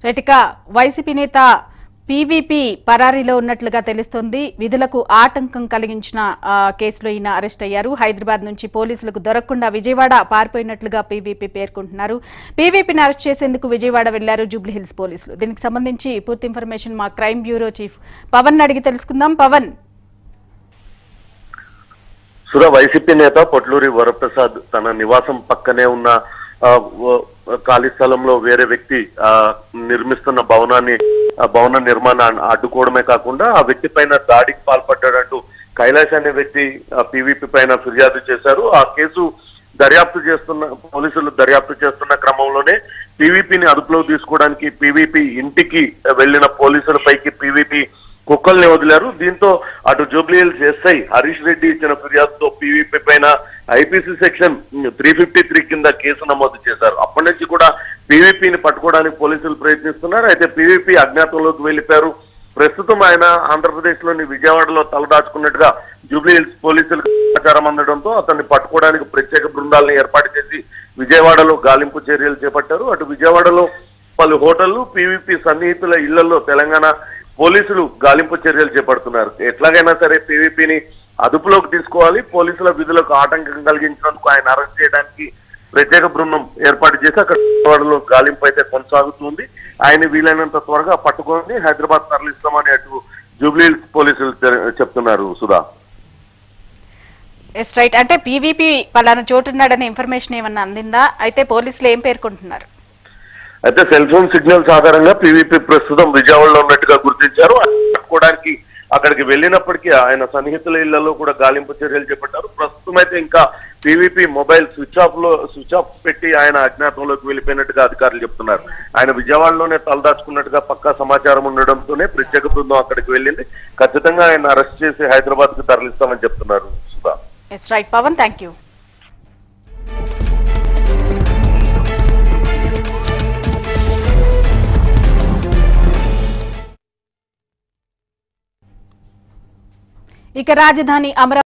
రెటిక YCP నేత PVP పరారీలో ఉన్నట్లుగా తెలుస్తోంది విధులకు ఆటంకం కలిగించిన ఆ, కేసులో ఈయన అరెస్ట్ అయ్యారు హైదరాబాద్ నుంచి పోలీసులకు దొరకకుండా విజయవాడ పారిపోయినట్లుగా పీవీపీ పేర్కొంటున్నారు పీవీపీని అరెస్ట్ చేసేందుకు విజయవాడ వెళ్లారు జూబ్లీహిల్స్ పోలీసులు దీనికి సంబంధించి పూర్తి ఇన్ఫర్మేషన్ మా క్రైమ్ బ్యూరో చీఫ్ పవన్ అడిగి తెలుసుకుందాం పవన్ సుర వైసీపీ నేత పొట్లూరి వరప్రసాద్ తన నివాసం పక్కనే ఉన్న ఆ, వ- ఖాళీ స్థలంలో వేరే వ్యక్తి ఆ, నిర్మిస్తున్న భవనాన్ని ఆ భవన నిర్మాణాన్ని అడ్డుకోవడమే కాకుండా ఆ వ్యక్తి పైన దాడికి పాల్పడ్డాడంటూ కైలాష్ అనే వ్యక్తి పీవీపీ పైన ఫిర్యాదు చేశారు ఆ కేసు దర్యాప్తు చేస్తున్న పోలీసులు దర్యాప్తు చేస్తున్న క్రమంలోనే పీవీపీని అదుపులోకి తీసుకోవడానికి పీవీపీ ఇంటికి వెళ్లిన పోలీసులపైకి పీవీపీ కుక్కల్ని వదిలారు దీంతో అటు జూబ్లీహిల్స్ ఎస్ఐ హరీష్ రెడ్డి ఇచ్చిన ఫిర్యాదుతో పీవీపీ పైన IPC section three fifty three కింద కేసు నమోదు చేశారు అప్పటి నుంచి కూడా పీవీపీని పట్టుకోవడానికి పోలీసులు ప్రయత్నిస్తున్నారు అయితే పీవీపీ అజ్ఞాతంలోకి వెళ్లిపారు ప్రస్తుతం ఆయన ఆంధ్రప్రదేశ్ లోని విజయవాడలో తలదాచుకున్నట్టుగా జూబ్లీహిల్స్ పోలీసులకు సమాచారం అందడంతో అతన్ని పట్టుకోవడానికి ప్రత్యేక బృందాలను ఏర్పాటు చేసి విజయవాడలో గాలింపు చర్యలు చేపట్టారు అటు విజయవాడలో పలు హోటళ్లు పీవీపీ సన్నిహితుల ఇళ్లలో తెలంగాణ పోలీసులు గాలింపు చర్యలు చేపడుతున్నారు ఎట్లాగైనా సరే పీవీపీని అదుపులోకి తీసుకోవాలి పోలీసుల విధులకు ఆటంకం కలిగించినందుకు ఆయన అరెస్ట్ చేయడానికి ప్రత్యేక బృందం ఏర్పాటు చేసి అక్కడ విజయవాడలో గాలింపు అయితే కొనసాగుతుంది ఆయన వీలైనంత త్వరగా పట్టుకొని హైదరాబాద్ తరలిస్తామని అటు జూబ్లీహిల్స్ పోలీసులు తె- చెప్తున్నారు సుధా ఎస్ రైట్ అంటే పీవీపీ పలానా చోటున్నాడనే ఇన్ఫర్మేషన్ ఏమన్నా అందిందా అయితే పోలీసులు ఏం పేర్కొంటున్నారు అయితే సెల్ ఫోన్ సిగ్నల్స్ ఆధారంగా పీవీపీ ప్రస్తుతం విజయవాడలో ఉన్నట్టుగా గుర్తించారు ఆయన పట్టుకోవడానికి అక్కడికి వెళ్ళినప్పటికీ ఆయన సన్నిహితుల ఇళ్లలో కూడా గాలింపు చర్యలు చేపట్టారు ప్రస్తుతం అయితే ఇంకా పీవీపీ మొబైల్ స్విచ్ ఆఫ్ లో స్విచ్ ఆఫ్ పెట్టి ఆయన అజ్ఞాతంలోకి వెళ్ళిపోయినట్టుగా అధికారులు చెప్తున్నారు ఆయన విజయవాడలోనే తలదాచుకున్నట్టుగా పక్కా సమాచారం ఉండడంతోనే ప్రత్యేక బృందం అక్కడికి వెళ్ళింది ఖచ్చితంగా ఆయన అరెస్ట్ చేసి హైదరాబాద్ కు తరలిస్తామని చెప్తున్నారు Sudha yes right Pavan thank you ఇక రాజధాని అమరావతి